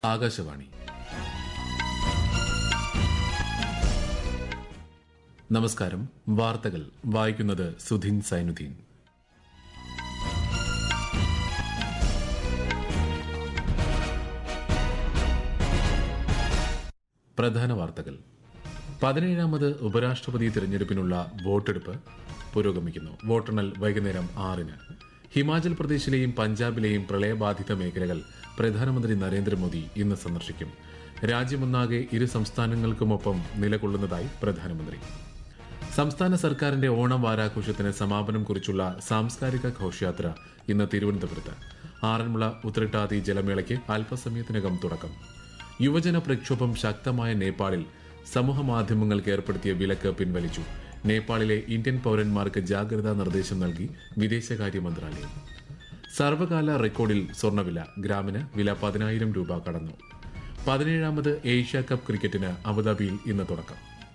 ആകാശവാണി നമസ്കാരം വാർത്തകൾ വായിക്കുന്നത് സുധിൻ സൈനുദ്ദീൻ പ്രധാന വാർത്തകൾ പതിനേഴാമത് ഉപരാഷ്ട്രപതി തിരഞ്ഞെടുപ്പിനുള്ള വോട്ടെടുപ്പ് പുരോഗമിക്കുന്നു വോട്ടെണ്ണൽ വൈകുന്നേരം ആറിന് ഹിമാചൽ പ്രദേശിലെയും പഞ്ചാബിലെയും പ്രളയബാധിത മേഖലകൾ പ്രധാനമന്ത്രി നരേന്ദ്രമോദി ഇന്ന് സന്ദർശിക്കും രാജ്യമൊന്നാകെ ഇരു സംസ്ഥാനങ്ങൾക്കുമൊപ്പം നിലകൊള്ളുന്നതായി പ്രധാനമന്ത്രി സംസ്ഥാന സർക്കാരിന്റെ ഓണം വാരാഘോഷത്തിന് സമാപനം കുറിച്ചുള്ള സാംസ്കാരിക ഘോഷയാത്ര ഇന്ന് തിരുവനന്തപുരത്ത് ആറന്മുള ഉത്രട്ടാതി ജലമേളയ്ക്ക് അല്പസമയത്തിനകം തുടക്കം യുവജന പ്രക്ഷോഭം ശക്തമായ നേപ്പാളിൽ സമൂഹമാധ്യമങ്ങൾക്ക് ഏർപ്പെടുത്തിയ വിലക്ക് പിൻവലിച്ചു നേപ്പാളിലെ ഇന്ത്യൻ പൌരന്മാർക്ക് ജാഗ്രതാ നിർദ്ദേശം നൽകി വിദേശകാര്യ മന്ത്രാലയം സർവകാല റെക്കോർഡിൽ സ്വർണ്ണവില ഗ്രാമിന് വില പതിനായിരം രൂപ കടന്നു പതിനേഴാമത് ഏഷ്യ കപ്പ് ക്രിക്കറ്റിന് അബുദാബിയിൽ ഇന്ന് തുടക്കം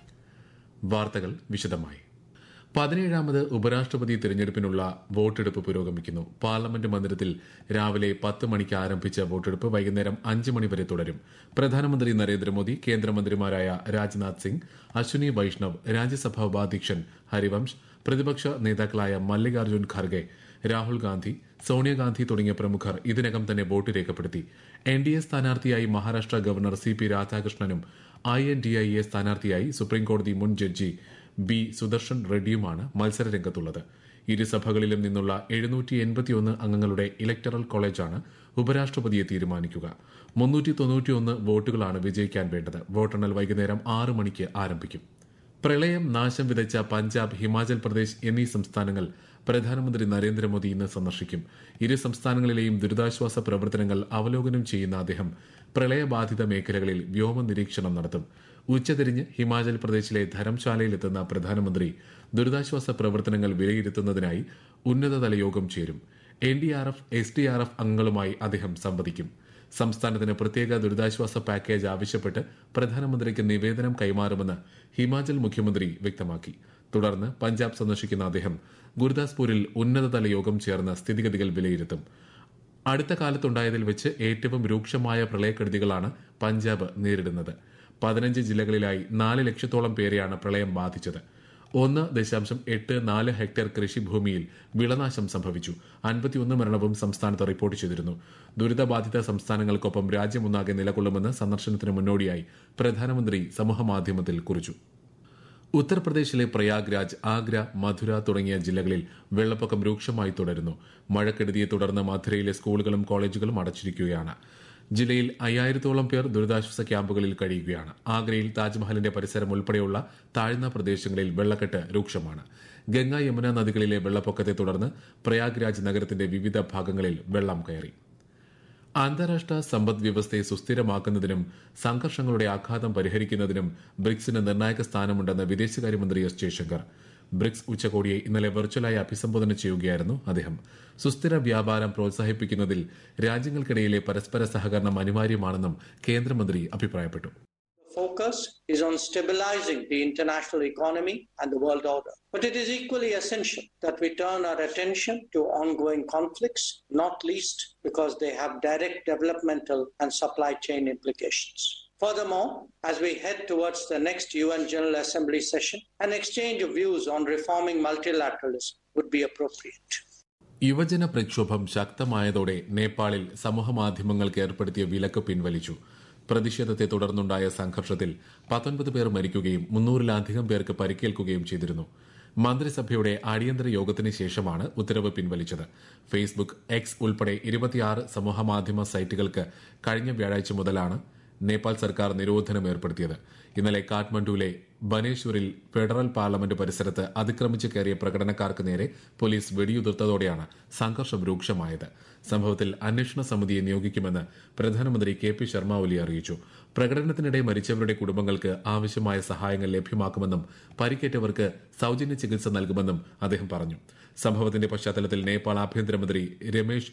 വാർത്തകൾ വിശദമായി പതിനേഴാമത് ഉപരാഷ്ട്രപതി തിരഞ്ഞെടുപ്പിനുള്ള വോട്ടെടുപ്പ് പുരോഗമിക്കുന്നു പാർലമെന്റ് മന്ദിരത്തിൽ രാവിലെ പത്ത് മണിക്ക് ആരംഭിച്ച വോട്ടെടുപ്പ് വൈകുന്നേരം അഞ്ച് മണി വരെ തുടരും പ്രധാനമന്ത്രി നരേന്ദ്രമോദി കേന്ദ്രമന്ത്രിമാരായ രാജ്നാഥ് സിംഗ് അശ്വിനി വൈഷ്ണവ് രാജ്യസഭാ ഉപാധ്യക്ഷൻ ഹരിവംശ് പ്രതിപക്ഷ നേതാക്കളായ മല്ലികാർജ്ജുൻ ഖർഗെ രാഹുൽ ഗാന്ധി സോണിയാഗാന്ധി തുടങ്ങിയ പ്രമുഖർ ഇതിനകം തന്നെ വോട്ട് രേഖപ്പെടുത്തി എൻ ഡി എ സ്ഥാനാർത്ഥിയായി മഹാരാഷ്ട്ര ഗവർണർ സി പി രാധാകൃഷ്ണനും I N D I A സ്ഥാനാർത്ഥിയായി സുപ്രീംകോടതി മുൻ ജഡ്ജി ബി സുദർശൻ റെഡ്ഡിയുമാണ് മത്സര രംഗത്തുള്ളത് ഇരു സഭകളിലും നിന്നുള്ള എഴുന്നൂറ്റി എൺപത്തിയൊന്ന് അംഗങ്ങളുടെ ഇലക്ടറൽ കോളേജാണ് ഉപരാഷ്ട്രപതിയെ തീരുമാനിക്കുക മുന്നൂറ്റി തൊണ്ണൂറ്റിയൊന്ന് വോട്ടുകളാണ് വിജയിക്കാൻ വേണ്ടത് വോട്ടെണ്ണൽ വൈകുന്നേരം ആറ് മണിക്ക് ആരംഭിക്കും പ്രളയം നാശം വിതച്ച പഞ്ചാബ് ഹിമാചൽ പ്രദേശ് എന്നീ സംസ്ഥാനങ്ങൾ പ്രധാനമന്ത്രി നരേന്ദ്രമോദി ഇന്ന് സന്ദർശിക്കും ഇരു സംസ്ഥാനങ്ങളിലെയും ദുരിതാശ്വാസ പ്രവർത്തനങ്ങൾ അവലോകനം ചെയ്യുന്ന അദ്ദേഹം പ്രളയബാധിത മേഖലകളിൽ വ്യോമ നിരീക്ഷണം നടത്തും ഉച്ചതിരിഞ്ഞ് ഹിമാചൽ പ്രദേശിലെ ധരംശാലയിലെത്തുന്ന പ്രധാനമന്ത്രി ദുരിതാശ്വാസ പ്രവർത്തനങ്ങൾ വിലയിരുത്തുന്നതിനായി ഉന്നതതല യോഗം ചേരും N D R F S D R F അംഗങ്ങളുമായി അദ്ദേഹം സംവദിക്കും സംസ്ഥാനത്തിന് പ്രത്യേക ദുരിതാശ്വാസ പാക്കേജ് ആവശ്യപ്പെട്ട് പ്രധാനമന്ത്രിക്ക് നിവേദനം കൈമാറുമെന്ന് ഹിമാചൽ മുഖ്യമന്ത്രി വ്യക്തമാക്കി തുടർന്ന് പഞ്ചാബ് സന്ദർശിക്കുന്ന അദ്ദേഹം ഗുരുദാസ്പൂരിൽ ഉന്നതതല യോഗം ചേർന്ന് സ്ഥിതിഗതികൾ വിലയിരുത്തും അടുത്ത കാലത്തുണ്ടായതിൽ വെച്ച് ഏറ്റവും രൂക്ഷമായ പ്രളയക്കെടുതികളാണ് പഞ്ചാബ് നേരിടുന്നത് പതിനഞ്ച് ജില്ലകളിലായി നാല് ലക്ഷത്തോളം പേരെയാണ് പ്രളയം ബാധിച്ചത് ഒന്ന് ദശാംശം എട്ട് നാല് ഹെക്ടർ കൃഷിഭൂമിയിൽ വിളനാശം സംഭവിച്ചു അൻപത്തിയൊന്ന് മരണവും സംസ്ഥാനത്ത് റിപ്പോർട്ട് ചെയ്തിരുന്നു ദുരിതബാധിത സംസ്ഥാനങ്ങൾക്കൊപ്പം രാജ്യമൊന്നാകെ നിലകൊള്ളുമെന്ന് സന്ദർശനത്തിന് മുന്നോടിയായി പ്രധാനമന്ത്രി സമൂഹമാധ്യമത്തിൽ കുറിച്ചു ഉത്തർപ്രദേശിലെ പ്രയാഗ്രാജ് ആഗ്ര മധുര തുടങ്ങിയ ജില്ലകളിൽ വെള്ളപ്പൊക്കം രൂക്ഷമായി തുടരുന്നു മഴക്കെടുതിയെ തുടർന്ന് മധുരയിലെ സ്കൂളുകളും കോളേജുകളും അടച്ചിരിക്കുകയാണ് ജില്ലയിൽ അയ്യായിരത്തോളം പേർ ദുരിതാശ്വാസ ക്യാമ്പുകളിൽ കഴിയുകയാണ് ആഗ്രയിൽ താജ്മഹലിന്റെ പരിസരം ഉൾപ്പെടെയുള്ള താഴ്ന്ന പ്രദേശങ്ങളിൽ വെള്ളക്കെട്ട് രൂക്ഷമാണ് ഗംഗ യമുന നദികളിലെ വെള്ളപ്പൊക്കത്തെ തുടർന്ന് പ്രയാഗ്രാജ് നഗരത്തിന്റെ വിവിധ ഭാഗങ്ങളിൽ വെള്ളം കയറി അന്താരാഷ്ട്ര സമ്പദ് വ്യവസ്ഥയെ സുസ്ഥിരമാക്കുന്നതിനും സംഘർഷങ്ങളുടെ ആഘാതം പരിഹരിക്കുന്നതിനും ബ്രിക്സിന് നിർണായക സ്ഥാനമുണ്ടെന്ന് വിദേശകാര്യമന്ത്രി എസ് ജയശങ്കർ ബ്രിക്സ് ഉച്ചകോടിയെ ഇന്നലെ വെർച്വലായി അഭിസംബോധന ചെയ്യുകയായിരുന്നു അദ്ദേഹം സുസ്ഥിര വ്യാപാരം പ്രോത്സാഹിപ്പിക്കുന്നതിൽ രാജ്യങ്ങൾക്കിടയിലെ പരസ്പര സഹകരണം അനിവാര്യമാണെന്നും കേന്ദ്രമന്ത്രി അഭിപ്രായപ്പെട്ടു focus is on stabilizing the international economy and the world order. But it is equally essential that we turn our attention to ongoing conflicts, not least because they have direct developmental and supply chain implications. Furthermore, as we head towards the next UN General Assembly session, an exchange of views on reforming multilateralism would be appropriate. യുവജന പ്രക്ഷോഭം ശക്തമായതോടെ നേപ്പാളിൽ സമൂഹമാധ്യമങ്ങൾക്ക് ഏർപ്പെടുത്തിയ വിലക്ക് പിൻവലിച്ചു പ്രതിഷേധത്തെ തുടർന്നുണ്ടായ സംഘർഷത്തിൽ പത്തൊൻപത് പേർ മരിക്കുകയും മുന്നൂറിലധികം പേർക്ക് പരിക്കേൽക്കുകയും ചെയ്തിരുന്നു മന്ത്രിസഭയുടെ അടിയന്തര യോഗത്തിന് ശേഷമാണ് ഉത്തരവ് പിൻവലിച്ചത് ഫേസ്ബുക്ക് എക്സ് ഉൾപ്പെടെ ഇരുപത്തിയാറ് സമൂഹമാധ്യമ സൈറ്റുകൾക്ക് കഴിഞ്ഞ വ്യാഴാഴ്ച മുതലാണ് നേപ്പാൾ സർക്കാർ നിരോധനം ഏർപ്പെടുത്തിയത് ഇന്നലെ കാഠ്മണ്ഡുവിലെ ബനേശ്വറിൽ ഫെഡറൽ പാർലമെന്റ് പരിസരത്ത് അതിക്രമിച്ച് കയറിയ പ്രകടനക്കാർക്ക് നേരെ പോലീസ് വെടിയുതിർത്തതോടെയാണ് സംഘർഷം രൂക്ഷമായത് സംഭവത്തിൽ അന്വേഷണ സമിതിയെ നിയോഗിക്കുമെന്ന് പ്രധാനമന്ത്രി കെ പി ശർമ്മ ഒലി അറിയിച്ചു പ്രകടനത്തിനിടെ മരിച്ചവരുടെ കുടുംബങ്ങൾക്ക് ആവശ്യമായ സഹായങ്ങൾ ലഭ്യമാക്കുമെന്നും പരിക്കേറ്റവർക്ക് സൌജന്യ ചികിത്സ നൽകുമെന്നും അദ്ദേഹം പറഞ്ഞു സംഭവത്തിന്റെ പശ്ചാത്തലത്തിൽ നേപ്പാൾ ആഭ്യന്തരമന്ത്രി രമേശ്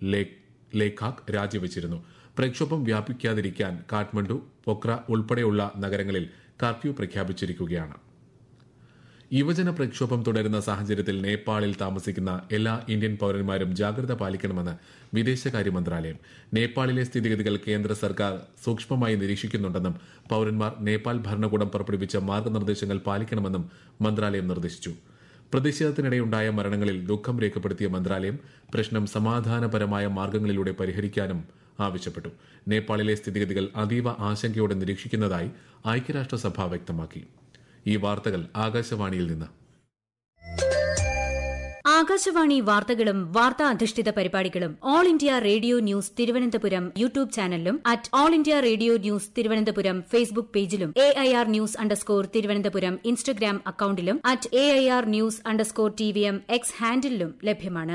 ലേഖാക് രാജിവെച്ചിരുന്നു പ്രക്ഷോഭം വ്യാപിക്കാതിരിക്കാൻ കാഠ്മണ്ഡു പൊക്ര ഉൾപ്പെടെയുള്ള നഗരങ്ങളിൽ കർഫ്യൂ പ്രഖ്യാപിച്ചിരിക്കുകയാണ് യുവജന പ്രക്ഷോഭം തുടരുന്ന സാഹചര്യത്തിൽ നേപ്പാളിൽ താമസിക്കുന്ന എല്ലാ ഇന്ത്യൻ പൌരന്മാരും ജാഗ്രത പാലിക്കണമെന്ന് വിദേശകാര്യ മന്ത്രാലയം നേപ്പാളിലെ സ്ഥിതിഗതികൾ കേന്ദ്ര സർക്കാർ സൂക്ഷ്മമായി നിരീക്ഷിക്കുന്നുണ്ടെന്നും പൌരന്മാർ നേപ്പാൾ ഭരണകൂടം പുറപ്പെടുവിച്ച മാർഗനിർദ്ദേശങ്ങൾ പാലിക്കണമെന്നും മന്ത്രാലയം നിർദ്ദേശിച്ചു പ്രതിഷേധത്തിനിടെയുണ്ടായ മരണങ്ങളിൽ ദുഃഖം രേഖപ്പെടുത്തിയ മന്ത്രാലയം പ്രശ്നം സമാധാനപരമായ മാർഗങ്ങളിലൂടെ പരിഹരിക്കാനും ആവശ്യപ്പെട്ടു നേപ്പാളിലെ സ്ഥിതിഗതികൾ അതീവ ആശങ്കയോടെ നിരീക്ഷിക്കുന്നതായി ഐക്യരാഷ്ട്രസഭ വ്യക്തമാക്കി ഈ വാർത്തകൾ ആകാശവാണിയിൽ നിന്ന് ആകാശവാണി വാർത്തകളും വാർത്താ അധിഷ്ഠിത പരിപാടികളും all India radio news Thiruvananthapuram YouTube ചാനലിലും at all India radio news Thiruvananthapuram Facebook പേജിലും A I R news underscore Thiruvananthapuram Instagram അക്കൌണ്ടിലും at A I R news underscore T V M X ഹാൻഡിലും ലഭ്യമാണ്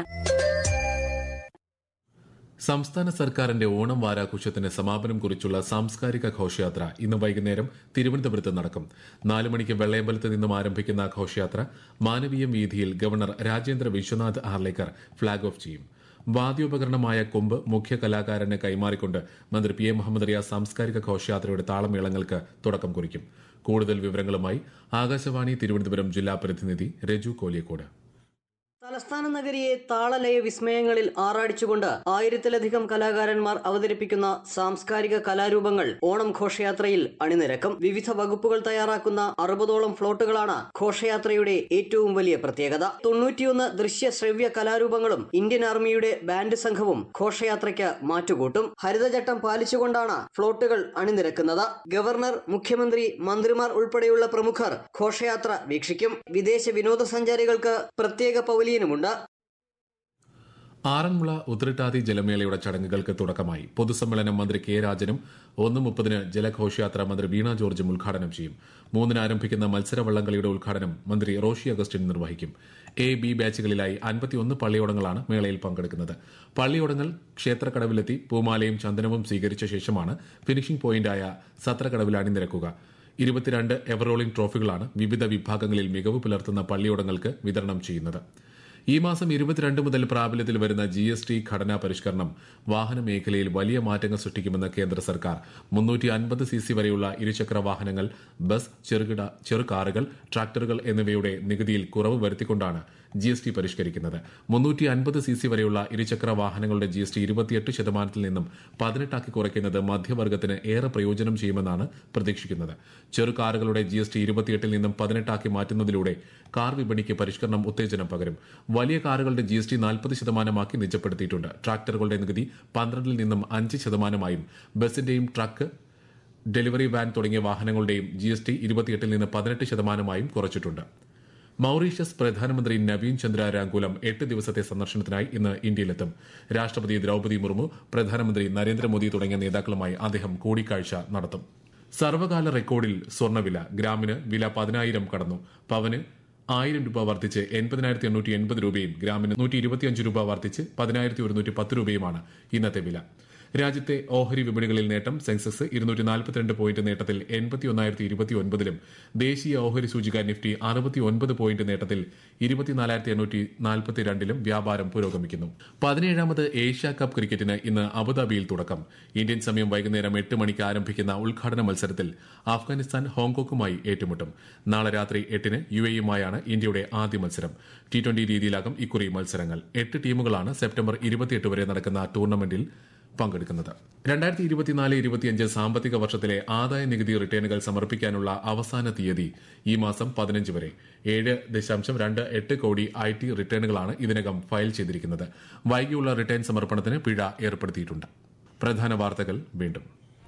സംസ്ഥാന സർക്കാരിന്റെ ഓണം വാരാഘോഷത്തിന് സമാപനം കുറിച്ചുള്ള സാംസ്കാരിക ഘോഷയാത്ര ഇന്ന് വൈകുന്നേരം തിരുവനന്തപുരത്ത് നടക്കും നാല് മണിക്ക് വെള്ളയമ്പലത്ത് നിന്നും ആരംഭിക്കുന്ന ഘോഷയാത്ര മാനവീയം വീതിയിൽ governor Rajendra Vishwanath Arlekar flag off ചെയ്യും വാദ്യോപകരണമായ കൊമ്പ് മുഖ്യ കലാകാരന് കൈമാറിക്കൊണ്ട് മന്ത്രി പി എ മുഹമ്മദ് റിയാസ് സാംസ്കാരിക ഘോഷയാത്രയുടെ താളമേളങ്ങൾക്ക് തുടക്കം കുറിക്കും കൂടുതൽ വിവരങ്ങളുമായി ആകാശവാണി തിരുവനന്തപുരം ജില്ലാ പ്രതിനിധി രജു കോലിയക്കോട് തലസ്ഥാന നഗരിയെ താളലയ വിസ്മയങ്ങളിൽ ആറാടിച്ചുകൊണ്ട് ആയിരത്തിലധികം കലാകാരന്മാർ അവതരിപ്പിക്കുന്ന സാംസ്കാരിക കലാരൂപങ്ങൾ ഓണം ഘോഷയാത്രയിൽ അണിനിരക്കും വിവിധ വകുപ്പുകൾ തയ്യാറാക്കുന്ന അറുപതോളം ഫ്ലോട്ടുകളാണ് ഘോഷയാത്രയുടെ ഏറ്റവും വലിയ പ്രത്യേകത തൊണ്ണൂറ്റിയൊന്ന് ദൃശ്യ ശ്രവ്യ കലാരൂപങ്ങളും ഇന്ത്യൻ ആർമിയുടെ ബാൻഡ് സംഘവും ഘോഷയാത്രയ്ക്ക് മാറ്റുകൂട്ടും ഹരിതചട്ടം പാലിച്ചുകൊണ്ടാണ് ഫ്ലോട്ടുകൾ അണിനിരക്കുന്നത് ഗവർണർ മുഖ്യമന്ത്രി മന്ത്രിമാർ ഉൾപ്പെടെയുള്ള പ്രമുഖർ ഘോഷയാത്ര വീക്ഷിക്കും വിദേശ വിനോദസഞ്ചാരികൾക്ക് പ്രത്യേക പൗലിയനുമുണ്ട് ആറന്മുള ഉത്രട്ടാതി ജലമേളയുടെ ചടങ്ങുകൾക്ക് തുടക്കമായി പൊതുസമ്മേളനം മന്ത്രി കെ രാജനും ഒന്ന് മുപ്പതിന് ജലഘോഷയാത്ര മന്ത്രി വീണ ജോർജും ഉദ്ഘാടനം ചെയ്യും മൂന്നിന് ആരംഭിക്കുന്ന മത്സര വള്ളംകളിയുടെ ഉദ്ഘാടനം മന്ത്രി റോഷി അഗസ്റ്റിൻ നിർവഹിക്കും എ ബി ബാച്ചുകളിലായി അൻപത്തിയൊന്ന് പള്ളിയോടങ്ങളാണ് മേളയിൽ പങ്കെടുക്കുന്നത് പള്ളിയോടങ്ങൾ ക്ഷേത്രക്കടവിലെത്തി പൂമാലയും ചന്ദനവും സ്വീകരിച്ച ശേഷമാണ് ഫിനിഷിംഗ് പോയിന്റായ സത്രക്കടവിൽ അണിനിരക്കുക ഇരുപത്തിരണ്ട് എവറോളിംഗ് ട്രോഫികളാണ് വിവിധ വിഭാഗങ്ങളിൽ മികവ് പുലർത്തുന്ന പള്ളിയോടങ്ങൾക്ക് വിതരണം ചെയ്യുന്നത് ഈ മാസം ഇരുപത്തിരണ്ട് മുതൽ പ്രാബല്യത്തിൽ വരുന്ന ജി എസ് ടി ഘടനാ പരിഷ്കരണം വാഹന മേഖലയിൽ വലിയ മാറ്റങ്ങൾ സൃഷ്ടിക്കുമെന്ന് കേന്ദ്ര സർക്കാർ മുന്നൂറ്റി അൻപത് സി സി വരെയുള്ള ഇരുചക്ര വാഹനങ്ങൾ ബസ് ചെറുകിട ചെറുകാറുകൾ ട്രാക്ടറുകൾ എന്നിവയുടെ നികുതിയിൽ കുറവ് വരുത്തിക്കൊണ്ടാണ് ജി എസ് ടി പരിഷ്കരിക്കുന്നത് മുന്നൂറ്റി അൻപത് സി സി വരെയുള്ള ഇരുചക്ര വാഹനങ്ങളുടെ ജി എസ് ടി ഇരുപത്തിയെട്ട് ശതമാനത്തിൽ നിന്നും പതിനെട്ടാക്കി കുറയ്ക്കുന്നത് മധ്യവർഗത്തിന് ഏറെ പ്രയോജനം ചെയ്യുമെന്നാണ് പ്രതീക്ഷിക്കുന്നത് ചെറുകാറുകളുടെ ജി എസ് ടി ഇരുപത്തിയെട്ടിൽ നിന്നും പതിനെട്ടാക്കി മാറ്റുന്നതിലൂടെ കാർ വിപണിക്ക് പരിഷ്കരണം ഉത്തേജനം പകരും വലിയ കാറുകളുടെ ജി എസ് ടി നാൽപ്പത് ശതമാനമാക്കി നിജപ്പെടുത്തിയിട്ടുണ്ട് ട്രാക്ടറുകളുടെ നികുതി പന്ത്രണ്ടിൽ നിന്നും അഞ്ച് ശതമാനമായും ബസിന്റെയും ട്രക്ക് ഡെലിവറി വാൻ തുടങ്ങിയ വാഹനങ്ങളുടെയും ജി എസ് ടി ഇരുപത്തിയെട്ടിൽ നിന്ന് പതിനെട്ട് ശതമാനമായും കുറച്ചിട്ടുണ്ട് മൌറീഷ്യസ് പ്രധാനമന്ത്രി നവീൻ ചന്ദ്ര രാങ്കുലം എട്ട് ദിവസത്തെ സന്ദർശനത്തിനായി ഇന്ന് ഇന്ത്യയിലെത്തും രാഷ്ട്രപതി ദ്രൌപദി മുർമു പ്രധാനമന്ത്രി നരേന്ദ്രമോദി തുടങ്ങിയ നേതാക്കളുമായി അദ്ദേഹം കൂടിക്കാഴ്ച നടത്തും സർവകാല റെക്കോർഡിൽ സ്വർണ്ണവില ഗ്രാമിന് വില പതിനായിരം കടന്നു പവന് ആയിരം രൂപ വർദ്ധിച്ച് എൺപതിനായിരത്തി എണ്ണൂറ്റി എൺപത് രൂപയും ഗ്രാമിന് നൂറ്റി ഇരുപത്തിയഞ്ച് രൂപ വർദ്ധിച്ച് പതിനായിരത്തി ഒരുന്നൂറ്റി പത്ത് രൂപയുമാണ് ഇന്നത്തെ വില രാജ്യത്തെ ഓഹരി വിപണികളിൽ നേട്ടം സെൻസസ് ഇരുന്നൂറ്റി നാൽപ്പത്തിരണ്ട് പോയിന്റ് നേട്ടത്തിൽ എൺപത്തിയൊന്നായിരത്തി ഇരുപത്തി ഒൻപതിലും ദേശീയ ഓഹരി സൂചിക നിഫ്റ്റി അറുപത്തി ഒൻപത് പോയിന്റ് നേട്ടത്തിൽ ഇരുപത്തിനാലായിരത്തി എണ്ണൂറ്റി നാൽപ്പത്തിരണ്ടിലും വ്യാപാരം പുരോഗമിക്കുന്നു പതിനേഴാമത് ഏഷ്യ കപ്പ് ക്രിക്കറ്റിന് ഇന്ന് അബുദാബിയിൽ തുടക്കം ഇന്ത്യൻ സമയം വൈകുന്നേരം എട്ട് മണിക്ക് ആരംഭിക്കുന്ന ഉദ്ഘാടന മത്സരത്തിൽ അഫ്ഗാനിസ്ഥാൻ ഹോങ്കോങ്ങുമായി ഏറ്റുമുട്ടും നാളെ രാത്രി എട്ടിന് യു എയുമായാണ് ഇന്ത്യയുടെ ആദ്യ മത്സരം ടി ട്വന്റി രീതിയിലാകും ഇക്കുറി മത്സരങ്ങൾ എട്ട് ടീമുകളാണ് സെപ്റ്റംബർ ഇരുപത്തിയെട്ട് വരെ നടക്കുന്ന ടൂർണമെന്റിൽ പങ്കെടുക്കുന്നത് രണ്ടായിരത്തി ഇരുപത്തിനാല് ഇരുപത്തിയഞ്ച് സാമ്പത്തിക വർഷത്തിലെ ആദായ നികുതി റിട്ടേണുകൾ സമർപ്പിക്കാനുള്ള അവസാന തീയതി ഈ മാസം പതിനഞ്ച് വരെ ഏഴ് ദശാംശം രണ്ട് എട്ട് കോടി ഐ ടി റിട്ടേണുകളാണ് ഇതിനകം ഫയൽ ചെയ്തിരിക്കുന്നത് വൈകിയുള്ള റിട്ടേൺ സമർപ്പണത്തിന് പിഴ ഏർപ്പെടുത്തിയിട്ടുണ്ട് പ്രധാന വാർത്തകൾ വീണ്ടും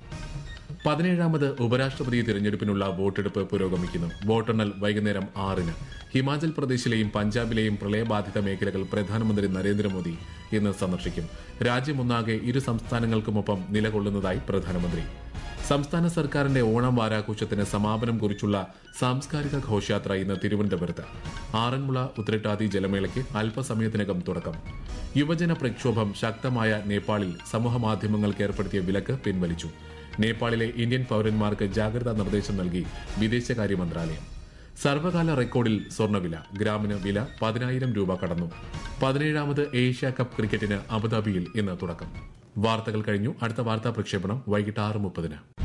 പതിനേഴാമത് ഉപരാഷ്ട്രപതി തിരഞ്ഞെടുപ്പിനുള്ള വോട്ടെടുപ്പ് പുരോഗമിക്കുന്നു വോട്ടെണ്ണൽ വൈകുന്നേരം ആറിന് ഹിമാചൽ പ്രദേശിലെയും പഞ്ചാബിലെയും പ്രളയബാധിത മേഖലകൾ പ്രധാനമന്ത്രി നരേന്ദ്രമോദി ഇന്ന് സന്ദർശിക്കും രാജ്യമൊന്നാകെ ഇരു സംസ്ഥാനങ്ങൾക്കുമൊപ്പം നിലകൊള്ളുന്നതായി പ്രധാനമന്ത്രി സംസ്ഥാന സർക്കാരിന്റെ ഓണം വാരാഘോഷത്തിന് സമാപനം കുറിച്ചുള്ള സാംസ്കാരിക ഘോഷയാത്ര ഇന്ന് തിരുവനന്തപുരത്ത് ആറന്മുള ഉത്രട്ടാതി ജലമേളയ്ക്ക് അല്പസമയത്തിനകം തുടക്കം യുവജന പ്രക്ഷോഭം ശക്തമായ നേപ്പാളിൽ സമൂഹമാധ്യമങ്ങൾക്ക് ഏർപ്പെടുത്തിയ വിലക്ക് പിൻവലിച്ചു നേപ്പാളിലെ ഇന്ത്യൻ പൌരന്മാർക്ക് ജാഗ്രതാ നിർദ്ദേശം നൽകി വിദേശകാര്യ മന്ത്രാലയം സർവകാല റെക്കോർഡിൽ സ്വർണ്ണവില ഗ്രാമിന് വില പതിനായിരം രൂപ കടന്നു പതിനേഴാമത് ഏഷ്യ കപ്പ് ക്രിക്കറ്റിന് അബുദാബിയിൽ ഇന്ന് തുടക്കം വാർത്തകൾ കഴിഞ്ഞു അടുത്ത വാർത്താ പ്രക്ഷേപണം വൈകിട്ട് ആറ് മുപ്പതിന്